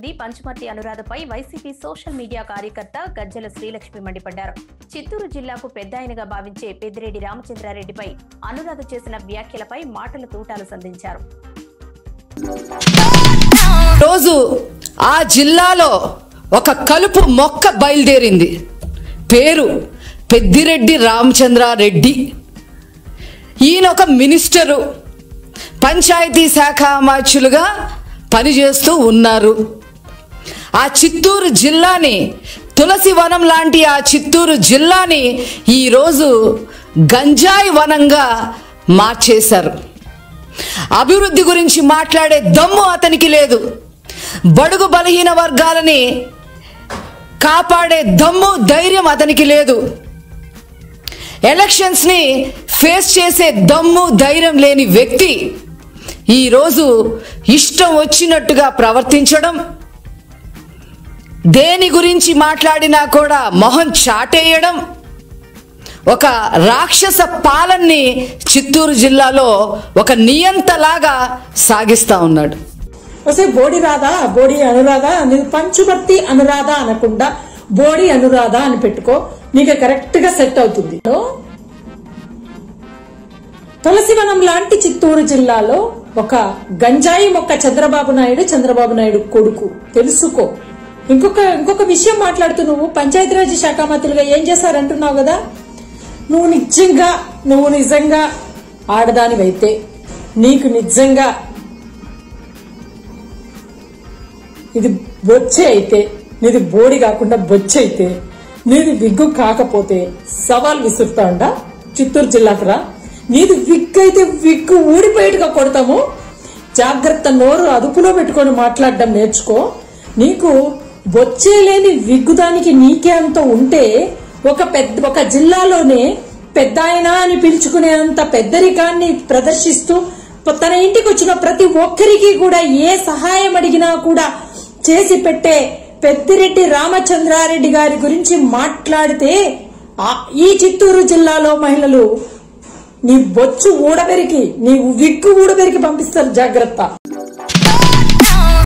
మంత్రి పంచమర్తి అనురాధపై YCP social media కార్యకర్త గజ్జల శ్రీలక్ష్మి మండిపడ్డారు చిత్తూరు జిల్లాకు పెద్ద ఆయనగా భావించే పెద్దిరెడ్డి రామచంద్రారెడ్డిపై అనురాధ చేసిన వ్యాఖ్యలపై మాటల తూటాలు సంధించారు రోజు ఆ జిల్లాలో ఒక కలుపు మొక్క బయలుదేరింది పేరు పెద్దిరెడ్డి రామచంద్రారెడ్డి ఈయన ఒక మినిస్టరు పంచాయతీ శాఖ అమాత్యులుగా పనిచేస్తూ ఉన్నారు ఆ చిత్తూరు జిల్లాని తులసి వనం లాంటి ఆ చిత్తూరు జిల్లాని ఈరోజు గంజాయి వనంగా మార్చేశారు అభివృద్ధి గురించి మాట్లాడే దమ్ము అతనికి లేదు బడుగు బలహీన వర్గాలని కాపాడే దమ్ము ధైర్యం అతనికి లేదు ఎలక్షన్స్ ని ఫేస్ చేసే దమ్ము ధైర్యం లేని వ్యక్తి ఈరోజు ఇష్టం వచ్చినట్టుగా ప్రవర్తించడం దేని గురించి మాట్లాడినా కూడా మొహం చాటేయడం ఒక రాక్షస పాలన్ని చిత్తూరు జిల్లాలో ఒక నియంతలాగా సాగిస్తా ఉన్నాడు వస్తే బోడి రాధా బోడి అనురాధ నీకు పంచుమర్తి అనురాధ అనకుండా బోడి అనురాధ అని పెట్టుకో నీకు కరెక్ట్ గా సెట్ అవుతుంది తులసివనం లాంటి చిత్తూరు జిల్లాలో ఒక గంజాయి మొక్క చంద్రబాబు నాయుడు చంద్రబాబు నాయుడు కొడుకు తెలుసుకో ఇంకొక ఇంకొక విషయం మాట్లాడుతూ నువ్వు పంచాయతీరాజ్ శాఖ మంత్రులుగా ఏం చేశారంటున్నావు కదా నువ్వు నిజంగా నువ్వు నిజంగా ఆడదానివైతే నీకు నిజంగా ఇది బొచ్చే అయితే నీది బోడి కాకుండా బొచ్చే అయితే నీది విగ్గు కాకపోతే సవాల్ విసురుతా ఉండ చిత్తూరు జిల్లాకు రా నీది విగ్గు అయితే విగ్గు ఊడిపోయేట్టుగా కొడతాము జాగ్రత్త నోరు అదుపులో పెట్టుకొని మాట్లాడడం నేర్చుకో నీకు బొచ్చే లేని విగ్గుదానికి నీకే అంత ఉంటే ఒక పెద్ద ఒక జిల్లాలోనే పెద్ద ఆయన అని పిలుచుకునే అంత పెద్దరికాన్ని ప్రదర్శిస్తూ తన ఇంటికి వచ్చిన ప్రతి ఒక్కరికి కూడా ఏ సహాయం అడిగినా కూడా చేసి పెట్టే పెద్దిరెడ్డి రామచంద్రారెడ్డి గారి గురించి మాట్లాడితే ఆ- ఈ చిత్తూరు జిల్లాలో మహిళలు నీ బొచ్చు ఊడబెరికి నీ విగ్గు ఊడబెరికి పంపిస్తారు జాగ్రత్త